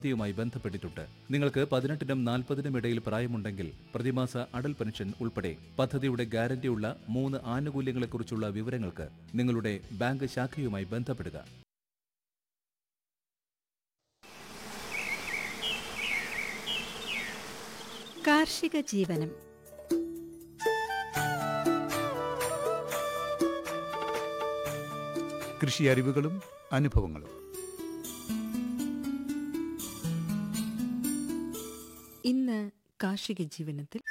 യുമായി ബന്ധപ്പെട്ടിട്ടുണ്ട് നിങ്ങൾക്ക് പതിനെട്ടിനും നാൽപ്പതിനും ഇടയിൽ പ്രായമുണ്ടെങ്കിൽ പ്രതിമാസ അടൽ പെൻഷൻ ഉൾപ്പെടെ പദ്ധതിയുടെ ഗ്യാരണ്ടിയുള്ള മൂന്ന് ആനുകൂല്യങ്ങളെക്കുറിച്ചുള്ള വിവരങ്ങൾക്ക് നിങ്ങളുടെ ബാങ്ക് ശാഖയുമായി ബന്ധപ്പെടുക കാർഷിക ജീവനം കൃഷി അറിവുകളും അനുഭവങ്ങളും ഇന്ന് കാർഷിക ജീവനത്തിൽ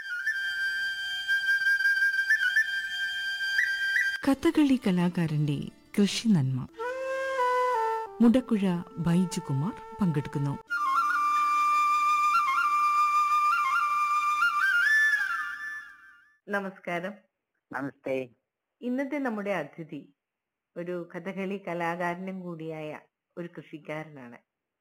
കഥകളി കലാകാരന്റെ കൃഷി നന്മ മുടക്കുഴ ബൈജുകുമാർ പങ്കെടുക്കുന്നു നമസ്കാരം നമസ്തേ ഇന്നത്തെ നമ്മുടെ അതിഥി ഒരു കഥകളി കലാകാരനും കൂടിയായ ഒരു കൃഷിക്കാരനാണ്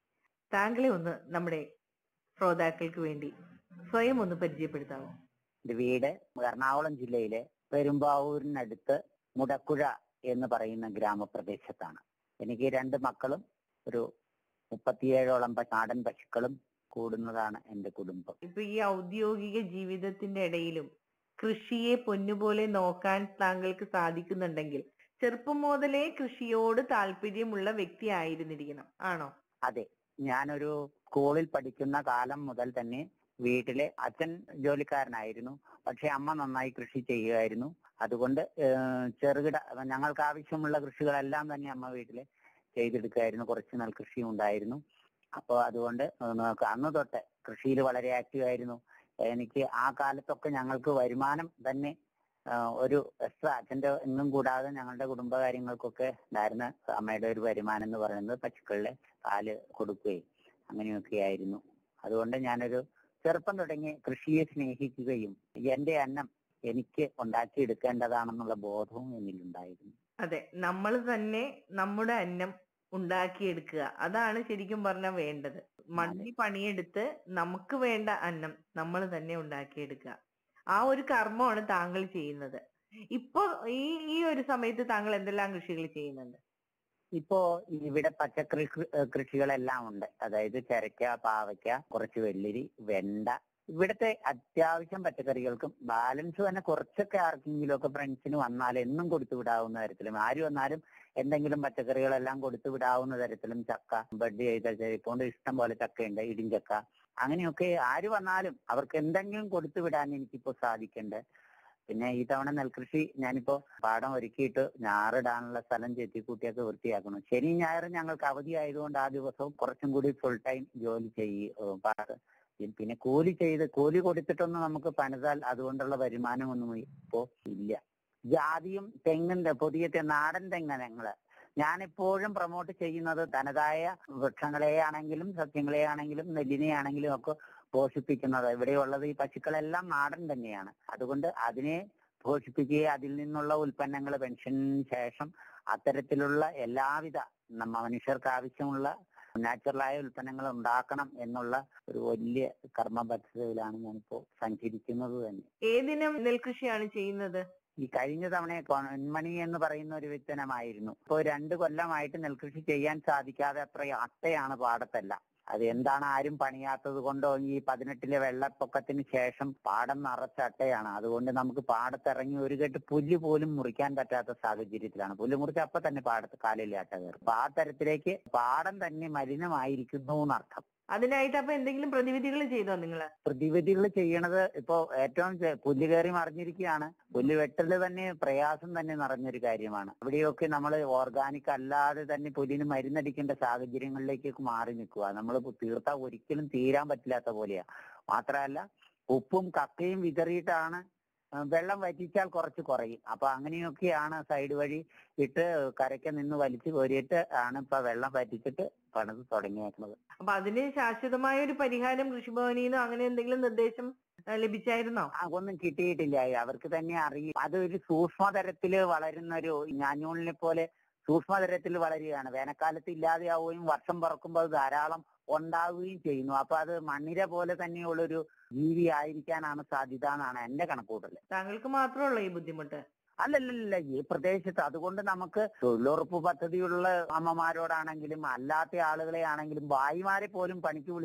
താങ്കളെ ഒന്ന് നമ്മുടെ ശ്രോതാക്കൾക്ക് വേണ്ടി സ്വയം ഒന്ന് പരിചയപ്പെടുത്താമോ എന്റെ വീട് എറണാകുളം ജില്ലയിലെ പെരുമ്പാവൂരിനടുത്ത് മുടക്കുഴ എന്ന് പറയുന്ന ഗ്രാമപ്രദേശത്താണ് എനിക്ക് രണ്ട് മക്കളും ഒരു മുപ്പത്തിയേഴോളം പ- നാടൻ പശുക്കളും കൂടുന്നതാണ് എന്റെ കുടുംബം ഇപ്പൊ ഈ ഔദ്യോഗിക ജീവിതത്തിന്റെ ഇടയിലും കൃഷിയെ പൊന്നുപോലെ നോക്കാൻ താങ്കൾക്ക് സാധിക്കുന്നുണ്ടെങ്കിൽ ചെറുപ്പം മുതലേ കൃഷിയോട് താല്പര്യമുള്ള വ്യക്തി ആയിരുന്നിരിക്കണം ആണോ അതെ ഞാനൊരു സ്കൂളിൽ പഠിക്കുന്ന കാലം മുതൽ തന്നെ വീട്ടിലെ അച്ഛൻ ജോലിക്കാരനായിരുന്നു പക്ഷെ അമ്മ നന്നായി കൃഷി ചെയ്യുമായിരുന്നു അതുകൊണ്ട് ഏഹ്, ചെറുകിട ഞങ്ങൾക്ക് ആവശ്യമുള്ള കൃഷികളെല്ലാം തന്നെ അമ്മ വീട്ടില് ചെയ്തെടുക്കുമായിരുന്നു കുറച്ച് നെൽകൃഷിയും ഉണ്ടായിരുന്നു അപ്പോൾ അതുകൊണ്ട് നമുക്ക് അന്ന് തൊട്ട് കൃഷിയിൽ വളരെ ആക്റ്റീവ് ആയിരുന്നു എനിക്ക് ആ കാലത്തൊക്കെ ഞങ്ങൾക്ക് വരുമാനം തന്നെ ആ, ഒരു എക്സ്ട്രാ അച്ഛന്റെ ഒന്നും കൂടാതെ ഞങ്ങളുടെ കുടുംബകാര്യങ്ങൾക്കൊക്കെ ഉണ്ടായിരുന്ന അമ്മയുടെ ഒരു വരുമാനം എന്ന് പറയുന്നത് പശുക്കളിലെ പാല് കൊടുക്കുകയും അങ്ങനെയൊക്കെ ആയിരുന്നു അതുകൊണ്ട് ഞാനൊരു ചെറുപ്പം തുടങ്ങി കൃഷിയെ സ്നേഹിക്കുകയും എന്റെ അന്നം എനിക്ക് ഉണ്ടാക്കിയെടുക്കേണ്ടതാണെന്നുള്ള ബോധവും എന്നിലുണ്ടായിരുന്നു അതെ നമ്മൾ തന്നെ നമ്മുടെ അന്നം ഉണ്ടാക്കിയെടുക്കുക അതാണ് ശരിക്കും പറഞ്ഞാൽ വേണ്ടത് മണ്ണി പണിയെടുത്ത് നമുക്ക് വേണ്ട അന്നം നമ്മൾ തന്നെ ഉണ്ടാക്കിയെടുക്കുക ആ ഒരു കർമ്മമാണ് താങ്കൾ ചെയ്യുന്നത് ഇപ്പൊ ഈ ഈ ഒരു സമയത്ത് താങ്കൾ എന്തെല്ലാം കൃഷികൾ ചെയ്യുന്നുണ്ട് ഇപ്പോ ഇവിടെ പച്ചക്കറി കൃ- ഏഹ് കൃഷികളെല്ലാം ഉണ്ട് അതായത് ചരക്ക പാവയ്ക്ക കുറച്ച് വെള്ളരി വെണ്ട ഇവിടുത്തെ അത്യാവശ്യം പച്ചക്കറികൾക്കും ബാലൻസ് തന്നെ കുറച്ചൊക്കെ ആർക്കെങ്കിലും ഒക്കെ ഫ്രണ്ട്സിന് വന്നാൽ എന്നും കൊടുത്തു വിടാവുന്ന തരത്തിലും ആര് വന്നാലും എന്തെങ്കിലും പച്ചക്കറികളെല്ലാം കൊടുത്തു വിടാവുന്ന തരത്തിലും ചക്ക ബഡ് ചെയ്ത ഇപ്പോൾ ഇഷ്ടം പോലെ ചക്കയുണ്ട് ഇടിഞ്ചക്ക അങ്ങനെയൊക്കെ ആര് വന്നാലും അവർക്ക് എന്തെങ്കിലും കൊടുത്തു വിടാൻ എനിക്കിപ്പോ സാധിക്കണ്ട് പിന്നെ ഈ തവണ നെൽകൃഷി ഞാനിപ്പോ പാടം ഒരുക്കിയിട്ട് ഞാറിടാനുള്ള സ്ഥലം ചെത്തിക്കൂട്ടിയൊക്കെ വൃത്തിയാക്കണം ശനി ഞായറും ഞങ്ങൾക്ക് അവധി ആയതുകൊണ്ട് ആ ദിവസവും കുറച്ചും കൂടി ഫുൾ ടൈം ജോലി ചെയ്യും പാട് പിന്നെ കൂലി ചെയ്ത് കൂലി കൊടുത്തിട്ടൊന്നും നമുക്ക് പണിതാൽ അതുകൊണ്ടുള്ള വരുമാനമൊന്നും ഇപ്പോ ഇല്ല ജാതിയും തെങ്ങിന്റെ പുതിയ തെ- നാടൻ തെങ്ങ് ഞങ്ങള് ഞാൻ എപ്പോഴും പ്രൊമോട്ട് ചെയ്യുന്നത് തനതായ വൃക്ഷങ്ങളെ ആണെങ്കിലും സസ്യങ്ങളെ ആണെങ്കിലും നെല്ലിനെ ആണെങ്കിലും ഒക്കെ പോഷിപ്പിക്കുന്നത് ഇവിടെയുള്ളത് ഈ പശുക്കളെല്ലാം നാടൻ തന്നെയാണ് അതുകൊണ്ട് അതിനെ പോഷിപ്പിക്കുകയും അതിൽ നിന്നുള്ള ഉൽപ്പന്നങ്ങൾ പെൻഷന് ശേഷം അത്തരത്തിലുള്ള എല്ലാവിധ നമ്മ മനുഷ്യർക്ക് ആവശ്യമുള്ള നാച്ചുറലായ ഉൽപ്പന്നങ്ങൾ ഉണ്ടാക്കണം എന്നുള്ള ഒരു വലിയ കർമ്മ പദ്ധതിയിലാണ് ഞാനിപ്പോ സഞ്ചരിക്കുന്നത് തന്നെ ഏതിനം നെൽകൃഷിയാണ് ചെയ്യുന്നത് ഈ കഴിഞ്ഞ തവണ പൊന്മണി എന്ന് പറയുന്ന ഒരു വിത്തനമായിരുന്നു ഇപ്പോൾ രണ്ട് കൊല്ലമായിട്ട് നെൽകൃഷി ചെയ്യാൻ സാധിക്കാതെ അത്ര അട്ടയാണ് പാടത്തെല്ലാം അത് എന്താണ് ആരും പണിയാത്തത് കൊണ്ടോ ഈ പതിനെട്ടിലെ വെള്ളപ്പൊക്കത്തിന് ശേഷം പാടം നിറച്ച അട്ടയാണ് അതുകൊണ്ട് നമുക്ക് പാടത്തിറങ്ങി ഒരു കെട്ട് പുല്ല് പോലും മുറിക്കാൻ പറ്റാത്ത സാഹചര്യത്തിലാണ് പുല്ല് മുറിച്ച അപ്പൊ തന്നെ പാടത്ത് കാലിലെ അട്ട കയറും അപ്പൊ ആ തരത്തിലേക്ക് പാടം തന്നെ മലിനമായിരിക്കുന്നു എന്നർത്ഥം അതിനായിട്ട് അപ്പൊ എന്തെങ്കിലും പ്രതിവിധികൾ ചെയ്തോ നിങ്ങള് പ്രതിവിധികൾ ചെയ്യണത് ഇപ്പോ ഏറ്റവും ചെ- പുല്ല് കയറി മറിഞ്ഞിരിക്കുകയാണ് പുല്ല് വെട്ടല് തന്നെ പ്രയാസം തന്നെ നിറഞ്ഞൊരു കാര്യമാണ് ഇവിടെയൊക്കെ നമ്മൾ ഓർഗാനിക് അല്ലാതെ തന്നെ പുല്ലിന് മരുന്നടിക്കേണ്ട സാഹചര്യങ്ങളിലേക്ക് മാറി നിൽക്കുക നമ്മൾ തീർത്താൽ ഒരിക്കലും തീരാൻ പറ്റില്ലാത്ത പോലെയാ മാത്രമല്ല ഉപ്പും കക്കയും വിതറിയിട്ടാണ് ആ, വെള്ളം വറ്റിച്ചാൽ കുറച്ച് കുറയും അപ്പൊ അങ്ങനെയൊക്കെയാണ് സൈഡ് വഴി ഇട്ട് കരയ്ക്ക് നിന്ന് വലിച്ചു കോരിയിട്ട് ആണ് ഇപ്പൊ വെള്ളം വറ്റിച്ചിട്ട് പണിത് തുടങ്ങിയേക്കുന്നത് അപ്പൊ അതിന് ശാശ്വതമായ ഒരു പരിഹാരം കൃഷിഭവനിൽ നിന്നോ അങ്ങനെ എന്തെങ്കിലും നിർദ്ദേശം ആ, ലഭിച്ചായിരുന്നോ ആ, ഒന്നും കിട്ടിയിട്ടില്ല അവർക്ക് തന്നെ അറിയും അതൊരു സൂക്ഷ്മതരത്തില് വളരുന്ന ഒരു ഞാഞ്ഞൂലിനെ പോലെ സൂക്ഷ്മതരത്തിൽ വളരുകയാണ് വേനൽക്കാലത്ത് ഇല്ലാതെയാവുകയും വർഷം പറക്കുമ്പോൾ അത് ധാരാളം ഉണ്ടാവുകയും ചെയ്യുന്നു അപ്പൊ അത് മണ്ണിര പോലെ തന്നെയുള്ളൊരു ജീവി ആയിരിക്കാനാണ് സാധ്യത എന്നാണ് എന്റെ കണക്കൂട്ടല് താങ്കൾക്ക് മാത്രമുള്ള ഈ ബുദ്ധിമുട്ട് അല്ലല്ലല്ല ഈ പ്രദേശത്ത് അതുകൊണ്ട് നമുക്ക് തൊഴിലുറപ്പ് പദ്ധതിയുള്ള അമ്മമാരോടാണെങ്കിലും അല്ലാത്ത ആളുകളെ ആണെങ്കിലും ഭായിമാരെ പോലും പണിക്ക് വിളി